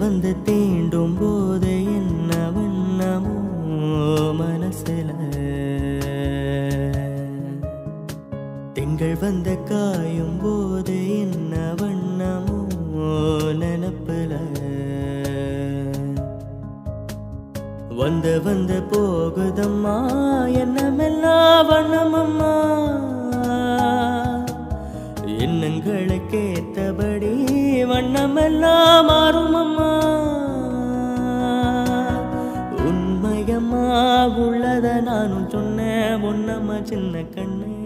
வந்து தீண்டும் போது என்ன வண்ணமோ மனசுல திங்கள் வந்து காயும் போது என்ன வண்ணமோ நினப்புல வந்து வந்து போகுதம்மா என்னமெல்லாம் வண்ணமம்மா எண்ணங்களுக்கேத்தபடி வண்ணமெல்லாம் மாறுமம்மா உண்மையம்மா உள்ளத நானும் சொன்னேன் பொன்னம்மா சின்ன கண்ணு